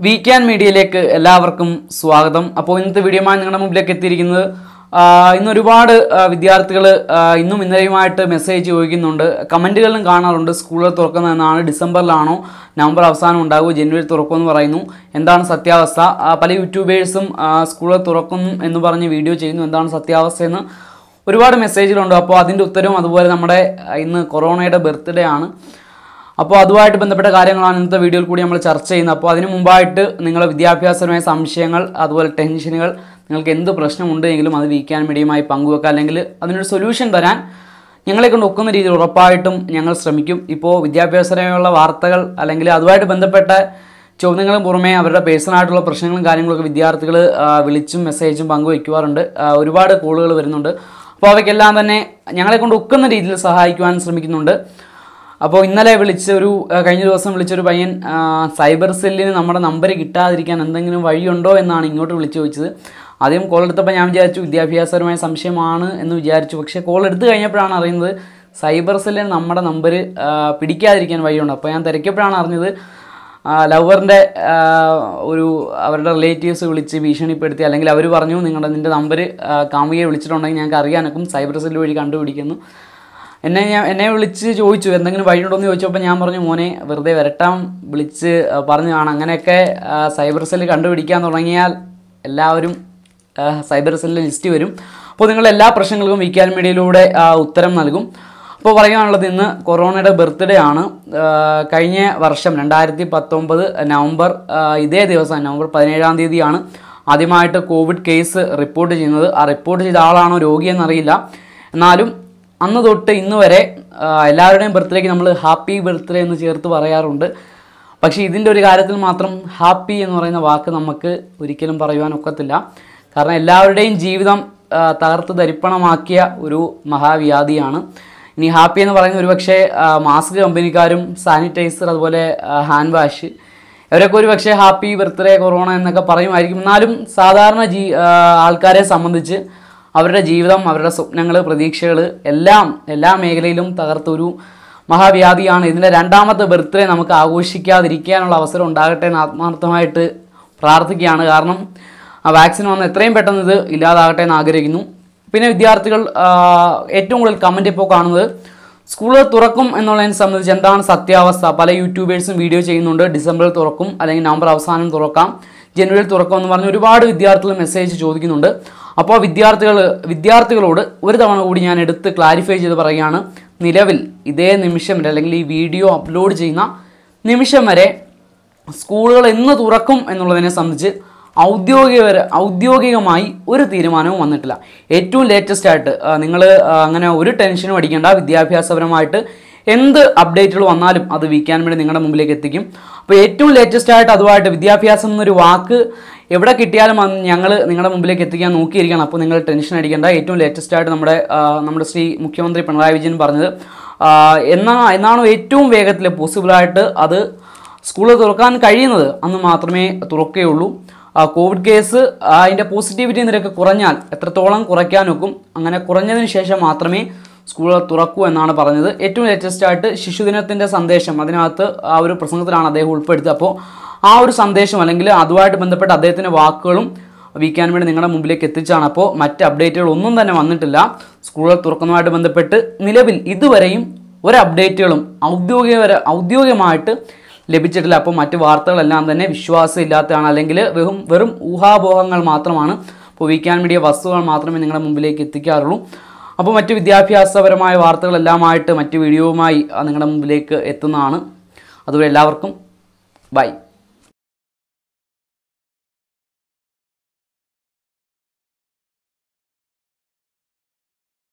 we can മീഡിയയിലേക്ക് എല്ലാവർക്കും സ്വാഗതം അപ്പോൾ ഇന്നത്തെ വീഡിയോമായി നിങ്ങളുടെ മുമ്പിലേക്ക് എത്തിയിരിക്കുന്നത് ആ, ഇന്ന് ഒരുപാട് വിദ്യാർത്ഥികൾ ഇന്നും ഇന്നലെയുമായിട്ട് മെസ്സേജ് ചോദിക്കുന്നുണ്ട് കമൻറ്റുകളിലും കാണാറുണ്ട് സ്കൂളുകൾ തുറക്കുന്നത് എന്നാണ് ഡിസംബറിലാണോ നവംബർ അവസാനം ഉണ്ടാകുമോ ജനുവരി തുറക്കുമെന്ന് പറയുന്നു എന്താണ് സത്യാവസ്ഥ ആ, പല യൂട്യൂബേഴ്സും സ്കൂളുകൾ തുറക്കും എന്ന് പറഞ്ഞ് വീഡിയോ ചെയ്യുന്നു എന്താണ് സത്യാവസ്ഥയെന്ന് ഒരുപാട് മെസ്സേജുകളുണ്ട് അപ്പോൾ അതിൻ്റെ ഉത്തരവും അതുപോലെ നമ്മുടെ ആ, ഇന്ന് കൊറോണയുടെ ബർത്ത്ഡേ ആണ് അപ്പോൾ അതുമായിട്ട് ബന്ധപ്പെട്ട കാര്യങ്ങളാണ് ഇന്നത്തെ വീഡിയോയിൽ കൂടി നമ്മൾ ചർച്ച ചെയ്യുന്നത് അപ്പോൾ അതിന് മുമ്പായിട്ട് നിങ്ങളുടെ വിദ്യാഭ്യാസപരമായ സംശയങ്ങൾ അതുപോലെ ടെൻഷനുകൾ നിങ്ങൾക്ക് എന്ത് പ്രശ്നമുണ്ട് എങ്കിലും അത് വീക്കാൻ മീഡിയമായി പങ്കുവെക്കുക അല്ലെങ്കിൽ അതിനൊരു സൊല്യൂഷൻ തരാൻ ഞങ്ങളെ കൊണ്ട് ഒക്കുന്ന രീതിയിൽ ഉറപ്പായിട്ടും ഞങ്ങൾ ശ്രമിക്കും ഇപ്പോൾ വിദ്യാഭ്യാസപരമായുള്ള വാർത്തകൾ അല്ലെങ്കിൽ അതുമായിട്ട് ബന്ധപ്പെട്ട ചോദ്യങ്ങളും പുറമേ അവരുടെ പേഴ്സണലായിട്ടുള്ള പ്രശ്നങ്ങളും കാര്യങ്ങളൊക്കെ വിദ്യാർത്ഥികൾ വിളിച്ചും മെസ്സേജും പങ്കുവയ്ക്കുവാറുണ്ട് ആ, ഒരുപാട് കോളുകൾ വരുന്നുണ്ട് അപ്പോൾ അവയ്ക്കെല്ലാം തന്നെ ഞങ്ങളെ കൊണ്ട് ഒക്കുന്ന രീതിയിൽ സഹായിക്കുവാൻ ശ്രമിക്കുന്നുണ്ട് അപ്പോൾ ഇന്നലെ വിളിച്ച ഒരു ആ, കഴിഞ്ഞ ദിവസം വിളിച്ചൊരു പയ്യൻ ആ, സൈബർ സെല്ലിന് നമ്മുടെ നമ്പർ കിട്ടാതിരിക്കാൻ എന്തെങ്കിലും വഴിയുണ്ടോ എന്നാണ് ഇങ്ങോട്ട് വിളിച്ചു ചോദിച്ചത് ആദ്യം കോൾ എടുത്തപ്പോൾ ഞാൻ വിചാരിച്ചു വിദ്യാഭ്യാസപരമായ സംശയമാണ് എന്ന് വിചാരിച്ചു പക്ഷേ കോൾ എടുത്തു കഴിഞ്ഞപ്പോഴാണ് അറിയുന്നത് സൈബർ സെല്ലിന് നമ്മുടെ നമ്പർ പിടിക്കാതിരിക്കാൻ വഴിയുണ്ട് അപ്പോൾ ഞാൻ തിരക്കിയപ്പോഴാണ് അറിഞ്ഞത് ലവറിൻ്റെ ഒരു അവരുടെ റിലേറ്റീവ്സ് വിളിച്ച് ഭീഷണിപ്പെടുത്തി അല്ലെങ്കിൽ അവർ പറഞ്ഞു നിങ്ങളുടെ നിൻ്റെ നമ്പർ കാമുകയെ വിളിച്ചിട്ടുണ്ടെങ്കിൽ ഞങ്ങൾക്ക് അറിയാനൊക്കും സൈബർ സെല്ല് വഴി കണ്ടുപിടിക്കുന്നു എന്നെ ഞാൻ എന്നെ വിളിച്ച് ചോദിച്ചു എന്തെങ്കിലും വഴിയുണ്ടോ എന്ന് ചോദിച്ചപ്പോൾ ഞാൻ പറഞ്ഞു മോനെ വെറുതെ വരട്ടാം വിളിച്ച് ആ, പറഞ്ഞതാണ് അങ്ങനെയൊക്കെ ആ, സൈബർ സെല്ല് കണ്ടുപിടിക്കാൻ തുടങ്ങിയാൽ എല്ലാവരും ആ, സൈബർ സെല്ലിൽ ലിസ്റ്റ് വരും അപ്പോൾ നിങ്ങൾ എല്ലാ പ്രശ്നങ്ങൾക്കും വിക്കാൻ മീഡിയയിലൂടെ ആ, ഉത്തരം നൽകും അപ്പോൾ പറയാനുള്ളത് ഇന്ന് കൊറോണയുടെ ബർത്ത്ഡേ ആണ് ആ, കഴിഞ്ഞ വർഷം രണ്ടായിരത്തി പത്തൊമ്പത് നവംബർ ആ, ഇതേ ദിവസം നവംബർ പതിനേഴാം തീയതിയാണ് ആദ്യമായിട്ട് കോവിഡ് കേസ് റിപ്പോർട്ട് ചെയ്യുന്നത് ആ റിപ്പോർട്ട് ചെയ്ത ആളാണോ രോഗിയെന്നറിയില്ല എന്നാലും അന്ന് തൊട്ട് ഇന്ന് വരെ ആ, എല്ലാവരുടെയും ബർത്ത്ഡേക്ക് നമ്മൾ ഹാപ്പി ബർത്ത്ഡേ എന്ന് ചേർത്ത് പറയാറുണ്ട് പക്ഷേ ഇതിൻ്റെ ഒരു കാര്യത്തിൽ മാത്രം ഹാപ്പി എന്ന് പറയുന്ന വാക്ക് നമുക്ക് ഒരിക്കലും പറയുവാൻ ഒക്കത്തില്ല കാരണം എല്ലാവരുടെയും ജീവിതം ആ, തകർത്ത് തരിപ്പണമാക്കിയ ഒരു മഹാവ്യാധിയാണ് ഇനി ഹാപ്പി എന്ന് പറയുന്ന ഒരുപക്ഷെ ആ, മാസ്ക് കമ്പനിക്കാരും സാനിറ്റൈസർ അതുപോലെ ആ, ഹാൻഡ് വാഷ് ഇവരൊക്കെ ഒരു പക്ഷേ ഹാപ്പി ബർത്ത്ഡേ കൊറോണ എന്നൊക്കെ പറയുമായിരിക്കും എന്നാലും സാധാരണ ജീ ആ, ആൾക്കാരെ സംബന്ധിച്ച് അവരുടെ ജീവിതം അവരുടെ സ്വപ്നങ്ങൾ പ്രതീക്ഷകൾ എല്ലാം എല്ലാ മേഖലയിലും തകർത്തൊരു മഹാവ്യാധിയാണ് ഇതിൻ്റെ രണ്ടാമത്തെ ബർത്ത്ഡേ നമുക്ക് ആഘോഷിക്കാതിരിക്കാനുള്ള അവസരം ഉണ്ടാകട്ടെ എന്ന് ആത്മാർത്ഥമായിട്ട് പ്രാർത്ഥിക്കുകയാണ് കാരണം ആ വാക്സിൻ വന്ന് എത്രയും പെട്ടെന്ന് ഇത് ഇല്ലാതാകട്ടെ എന്ന് ആഗ്രഹിക്കുന്നു പിന്നെ വിദ്യാർത്ഥികൾ ആ, ഏറ്റവും കൂടുതൽ കമൻറ്റ് ഇപ്പോൾ കാണുന്നത് സ്കൂളുകൾ തുറക്കും എന്നുള്ളതിനെ സംബന്ധിച്ച് എന്താണ് സത്യാവസ്ഥ പല യൂട്യൂബേഴ്സും വീഡിയോ ചെയ്യുന്നുണ്ട് ഡിസംബറിൽ തുറക്കും അല്ലെങ്കിൽ നവംബർ അവസാനം തുറക്കാം ജനുവരിയിൽ തുറക്കും എന്ന് പറഞ്ഞ് ഒരുപാട് വിദ്യാർത്ഥികൾ മെസ്സേജ് ചോദിക്കുന്നുണ്ട് അപ്പോൾ വിദ്യാർത്ഥികൾ വിദ്യാർത്ഥികളോട് ഒരു തവണ കൂടി ഞാൻ എടുത്ത് ക്ലാരിഫൈ ചെയ്ത് പറയുകയാണ് നിലവിൽ ഇതേ നിമിഷം വരെ അല്ലെങ്കിൽ ഈ വീഡിയോ അപ്ലോഡ് ചെയ്യുന്ന നിമിഷം വരെ സ്കൂളുകൾ എന്ന് തുറക്കും എന്നുള്ളതിനെ സംബന്ധിച്ച് ഔദ്യോഗിക ഔദ്യോഗികമായി ഒരു തീരുമാനവും വന്നിട്ടില്ല ഏറ്റവും ലേറ്റസ്റ്റ് ആയിട്ട് നിങ്ങൾ അങ്ങനെ ഒരു ടെൻഷനും അടിക്കേണ്ട വിദ്യാഭ്യാസപരമായിട്ട് എന്ത് അപ്ഡേറ്റുകൾ വന്നാലും അത് വീക്കാൻ വേണ്ടി നിങ്ങളുടെ മുമ്പിലേക്ക് എത്തിക്കും അപ്പോൾ ഏറ്റവും ലേറ്റസ്റ്റ് ആയിട്ട് അതുമായിട്ട് വിദ്യാഭ്യാസം എന്നൊരു വാക്ക് എവിടെ കിട്ടിയാലും അത് ഞങ്ങൾ നിങ്ങളുടെ മുമ്പിലേക്ക് എത്തിക്കാൻ നോക്കിയിരിക്കണം അപ്പോൾ നിങ്ങൾ ടെൻഷൻ അടിക്കേണ്ട ഏറ്റവും ലേറ്റസ്റ്റ് ആയിട്ട് നമ്മുടെ ആ, നമ്മുടെ ശ്രീ മുഖ്യമന്ത്രി പിണറായി വിജയൻ പറഞ്ഞത് ആ, എന്നാ എന്നാണോ ഏറ്റവും വേഗത്തിൽ പോസിബിളായിട്ട് അത് സ്കൂൾ തുറക്കാൻ കഴിയുന്നത് അന്ന് മാത്രമേ തുറക്കുകയുള്ളൂ ആ, കോവിഡ് കേസ് ആ, അതിൻ്റെ പോസിറ്റിവിറ്റി നിരക്ക് കുറഞ്ഞാൽ എത്രത്തോളം കുറയ്ക്കാൻ ഒക്കും അങ്ങനെ കുറഞ്ഞതിന് ശേഷം മാത്രമേ സ്കൂൾ തുറക്കൂ എന്നാണ് പറഞ്ഞത് ഏറ്റവും ലേറ്റസ്റ്റ് ആയിട്ട് ശിശുദിനത്തിൻ്റെ സന്ദേശം അതിനകത്ത് ആ ഒരു പ്രസംഗത്തിലാണ് അദ്ദേഹം ഉൾപ്പെടുത്തിയത് അപ്പോൾ ആ ഒരു സന്ദേശം അല്ലെങ്കിൽ അതുമായിട്ട് ബന്ധപ്പെട്ട അദ്ദേഹത്തിൻ്റെ വാക്കുകളും വീക്കാൻ വേണ്ടി നിങ്ങളുടെ മുമ്പിലേക്ക് എത്തിച്ചാണ് അപ്പോൾ മറ്റ് അപ്ഡേറ്റുകൾ ഒന്നും തന്നെ വന്നിട്ടില്ല സ്കൂളുകൾ തുറക്കുന്നതുമായിട്ട് ബന്ധപ്പെട്ട് നിലവിൽ ഇതുവരെയും ഒരു അപ്ഡേറ്റുകളും ഔദ്യോഗിക ഔദ്യോഗികമായിട്ട് ലഭിച്ചിട്ടില്ല അപ്പോൾ മറ്റ് വാർത്തകളെല്ലാം തന്നെ വിശ്വാസം ഇല്ലാത്തതാണ് അല്ലെങ്കിൽ വെറും വെറും ഊഹാപോഹങ്ങൾ മാത്രമാണ് അപ്പോൾ വീക്കാൻ മീഡിയ വസ്തുക്കൾ മാത്രമേ നിങ്ങളുടെ മുമ്പിലേക്ക് എത്തിക്കാറുള്ളൂ അപ്പോൾ മറ്റ് വിദ്യാഭ്യാസപരമായ വാർത്തകളെല്ലാമായിട്ട് മറ്റ് വീഡിയോവുമായി ആ, നിങ്ങളുടെ മുമ്പിലേക്ക് എത്തുന്നതാണ് അതുവരെ എല്ലാവർക്കും ബൈ